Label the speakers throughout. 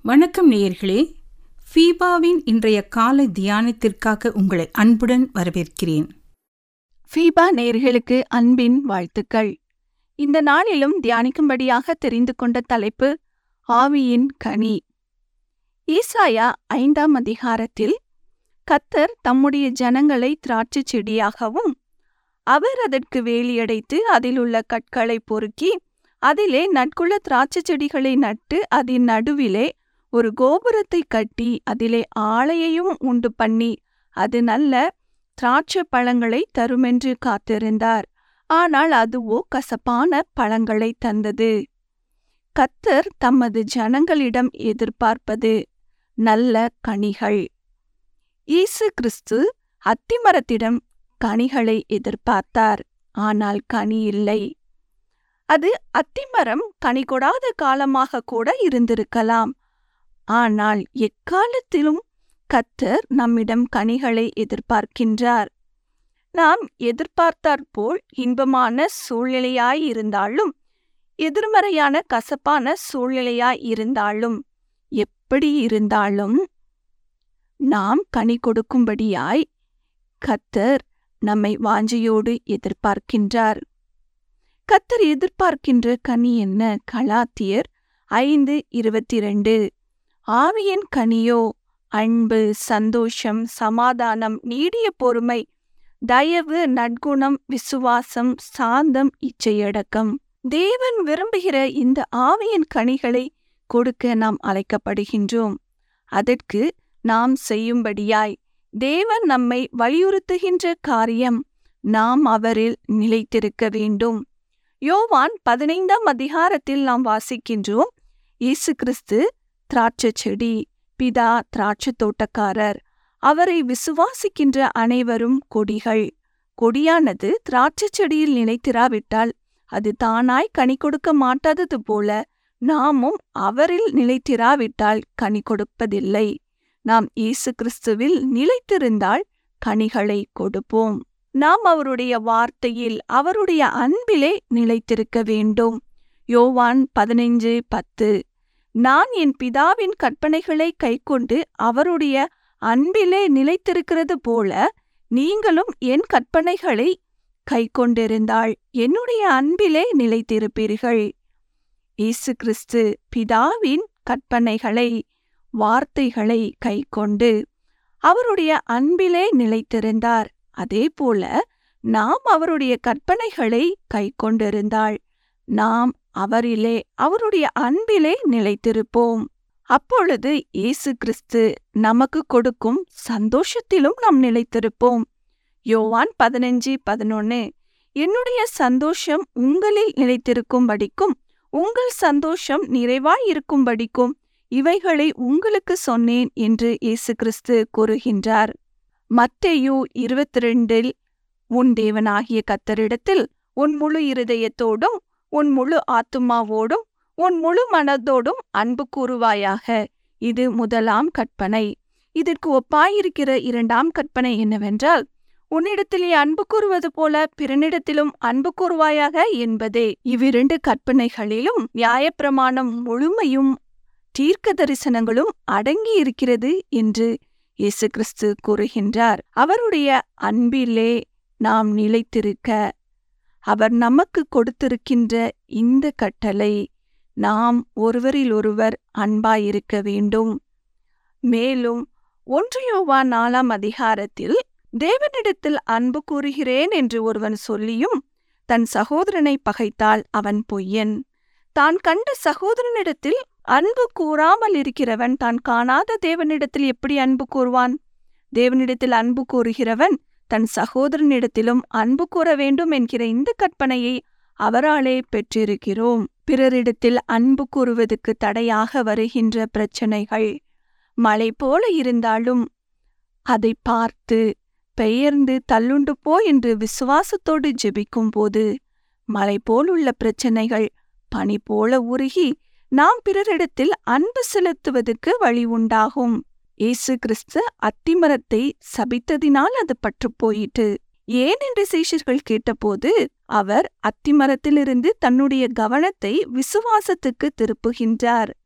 Speaker 1: வணக்கம் நேயர்களே ஃபீபாவின் இன்றைய காலை தியானத்திற்காக உங்களை அன்புடன் வரவேற்கிறேன்
Speaker 2: ஃபீபா நேர்களுக்கு அன்பின் வாழ்த்துக்கள் இந்த நாளிலும் தியானிக்கும்படியாக தெரிந்து கொண்ட தலைப்பு ஆவியின் கனி ஈசாயா ஐந்தாம் அதிகாரத்தில் கத்தர் தம்முடைய ஜனங்களை திராட்சைச் செடியாகவும் அவர் அதற்கு வேலியடைத்து அதிலுள்ள கற்களை பொறுக்கி அதிலே நட்குள்ள திராட்சைச் செடிகளை நட்டு அதன் நடுவிலே ஒரு கோபுரத்தை கட்டி அதிலே ஆலையையும் உண்டு பண்ணி அது நல்ல திராட்சை பழங்களை தருமென்று காத்திருந்தார் ஆனால் அதுவோ கசப்பான பழங்களை தந்தது கத்தர் தமது ஜனங்களிடம் எதிர்பார்ப்பது நல்ல கனிகள் இயேசு கிறிஸ்து அத்திமரத்திடம் கனிகளை எதிர்பார்த்தார் ஆனால் கனி இல்லை அது அத்திமரம் கனி கொடாத காலமாக கூட இருந்திருக்கலாம் ஆனால் எக்காலத்திலும் கத்தர் நம்மிடம் கனிகளை எதிர்பார்க்கின்றார் நாம் எதிர்பார்த்தாற்போல் இன்பமான சூழ்நிலையாய் இருந்தாலும் எதிர்மறையான கசப்பான சூழ்நிலையாய் இருந்தாலும் எப்படி இருந்தாலும் நாம் கனி கொடுக்கும்படியாய் கத்தர் நம்மை வாஞ்சையோடு எதிர்பார்க்கின்றார் கத்தர் எதிர்பார்க்கின்ற கனி என்ன கலாத்தியர் ஐந்து இருபத்தி ரெண்டு ஆவியின் கனியோ அன்பு சந்தோஷம் சமாதானம் நீடிய பொறுமை தயவு நற்குணம் விசுவாசம் சாந்தம் இச்சையடக்கம் தேவன் விரும்புகிற இந்த ஆவியின் கனிகளை கொடுக்க நாம் அழைக்கப்படுகின்றோம் அதற்கு நாம் செய்யும்படியாய் தேவன் நம்மை வலியுறுத்துகின்ற காரியம் நாம் அவரில் நிலைத்திருக்க வேண்டும் யோவான் பதினைந்தாம் அதிகாரத்தில் நாம் வாசிக்கின்றோம் இயேசு கிறிஸ்து திராட்சை செடி பிதா திராட்சை தோட்டக்காரர் அவரை விசுவாசிக்கின்ற அனைவரும் கொடிகள் கொடியானது திராட்சை செடியில் நிலைத்திராவிட்டால் அது தானாய் கனி கொடுக்க மாட்டாதது போல நாமும் அவரில் நிலைத்திராவிட்டால் கனி கொடுப்பதில்லை நாம் இயேசு கிறிஸ்துவில் நிலைத்திருந்தால் கனிகளை கொடுப்போம் நாம் அவருடைய வார்த்தையில் அவருடைய அன்பிலே நிலைத்திருக்க வேண்டும் யோவான் பதினைஞ்சு பத்து நான் என் பிதாவின் கற்பனைகளை கைக்கொண்டு அவருடைய அன்பிலே நிலைத்திருக்கிறது போல நீங்களும் என் கற்பனைகளை கைக்கொண்டிருந்தால் என்னுடைய அன்பிலே நிலைத்திருப்பீர்கள் இயேசு கிறிஸ்து பிதாவின் கற்பனைகளை வார்த்தைகளை கைக்கொண்டு அவருடைய அன்பிலே நிலைத்திருந்தார் அதேபோல நாம் அவருடைய கற்பனைகளை கைக்கொண்டிருந்தால் நாம் அவரிலே அவருடைய அன்பிலே நிலைத்திருப்போம் அப்பொழுது இயேசு கிறிஸ்து நமக்கு கொடுக்கும் சந்தோஷத்திலும் நாம் நிலைத்திருப்போம் யோவான் பதினஞ்சு பதினொன்னு என்னுடைய சந்தோஷம் உங்களில் நிலைத்திருக்கும்படிக்கும் உங்கள் சந்தோஷம் நிறைவாய் இருக்கும்படிக்கும் இவைகளை உங்களுக்கு சொன்னேன் என்று இயேசு கிறிஸ்து கூறுகின்றார் மத்தேயு இருபத்தி ரெண்டில் உன் தேவனாகிய கத்தரிடத்தில் உன் முழு இருதயத்தோடும் உன் முழு ஆத்துமாவோடும் உன் முழு மனதோடும் அன்பு கூறுவாயாக இது முதலாம் கற்பனை இதற்கு ஒப்பாயிருக்கிற இரண்டாம் கற்பனை என்னவென்றால் உன்னிடத்திலே அன்பு கூறுவது போல பிறனிடத்திலும் அன்பு கூறுவாயாக என்பதே இவ்விரண்டு கற்பனைகளிலும் நியாயப்பிரமாணம் முழுமையும் தீர்க்க தரிசனங்களும் அடங்கியிருக்கிறது என்று இயேசு கிறிஸ்து கூறுகின்றார் அவருடைய அன்பிலே நாம் நிலைத்திருக்க அவர் நமக்கு கொடுத்திருக்கின்ற இந்த கட்டளை நாம் ஒருவரில் ஒருவர் அன்பாயிருக்க வேண்டும் மேலும் ஒன்றியோவா நாலாம் அதிகாரத்தில் தேவனிடத்தில் அன்பு கூறுகிறேன் என்று ஒருவன் சொல்லியும் தன் சகோதரனை பகைத்தால் அவன் பொய்யன் தான் கண்ட சகோதரனிடத்தில் அன்பு கூறாமல் இருக்கிறவன் தான் காணாத தேவனிடத்தில் எப்படி அன்பு கூறுவான் தேவனிடத்தில் அன்பு கூறுகிறவன் தன் சகோதரனிடத்திலும் அன்பு கூற வேண்டும் என்கிற இந்த கற்பனையை அவராலே பெற்றிருக்கிறோம் பிறரிடத்தில் அன்பு கூறுவதற்கு தடையாக வருகின்ற பிரச்சனைகள் மழை போல இருந்தாலும் அதை பார்த்து பெயர்ந்து தள்ளுண்டு போ என்று விசுவாசத்தோடு ஜெபிக்கும் போது மலை போலுள்ள பிரச்சனைகள் பனி போல உருகி நாம் பிறரிடத்தில் அன்பு செலுத்துவதற்கு வழி உண்டாகும் இயேசு கிறிஸ்து அத்திமரத்தை சபித்ததினால் அது பற்று போயிட்டு ஏன் என்று சீஷர்கள் கேட்டபோது அவர் அத்திமரத்திலிருந்து தன்னுடைய கவனத்தை விசுவாசத்துக்கு திருப்புகின்றார்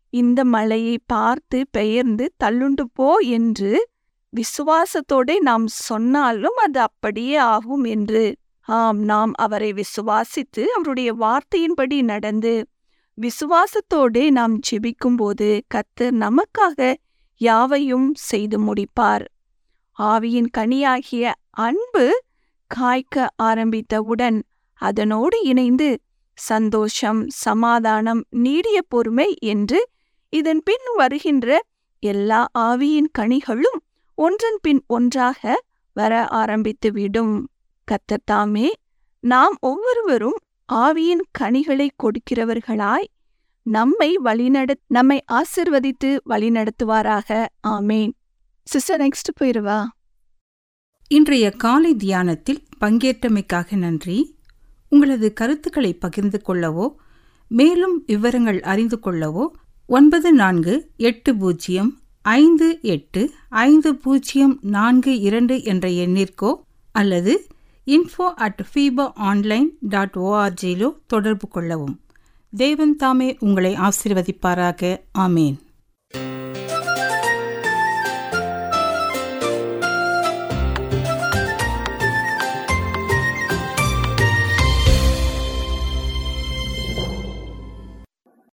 Speaker 2: இந்த மலையை பார்த்து பெயர்ந்து தள்ளுண்டு போ என்று விசுவாசத்தோட நாம் சொன்னாலும் அது அப்படியே ஆகும் என்று ஆம் நாம் அவரை விசுவாசித்து அவருடைய வார்த்தையின்படி நடந்து விசுவாசத்தோடே நாம் ஜெபிக்கும்போது கர்த்தர் நமக்காக யாவையும் செய்து முடிப்பார் ஆவியின் கனியாகிய அன்பு காய்க்க ஆரம்பித்தவுடன் அதனோடு இணைந்து சந்தோஷம் சமாதானம் நீடிய பொறுமை என்று இதன் பின் வருகின்ற எல்லா ஆவியின் கனிகளும் ஒன்றன் பின் ஒன்றாக வர ஆரம்பித்துவிடும் கத்தத்தாமே நாம் ஒவ்வொருவரும் ஆவியின் கனிகளை கொடுக்கிறவர்களாய் நம்மை வழிநட நம்மை ஆசிர்வதித்து வழிநடத்துவாராக ஆமேன் சிஸ்டர் நெக்ஸ்ட் போயிருவா
Speaker 1: இன்றைய காலை தியானத்தில் பங்கேற்றமைக்காக நன்றி உங்களது கருத்துக்களை பகிர்ந்து கொள்ளவோ மேலும் விவரங்கள் அறிந்து கொள்ளவோ ஒன்பது நான்கு எட்டு பூஜ்ஜியம் ஐந்து எட்டு ஐந்து பூஜ்ஜியம் நான்கு இரண்டு என்ற எண்ணிற்கோ அல்லது info at FIFA online dot ஓஆர்ஜியிலோ தொடர்பு கொள்ளவும் தேவன் தாமே உங்களை ஆசிர்வதிப்பாராக ஆமேன்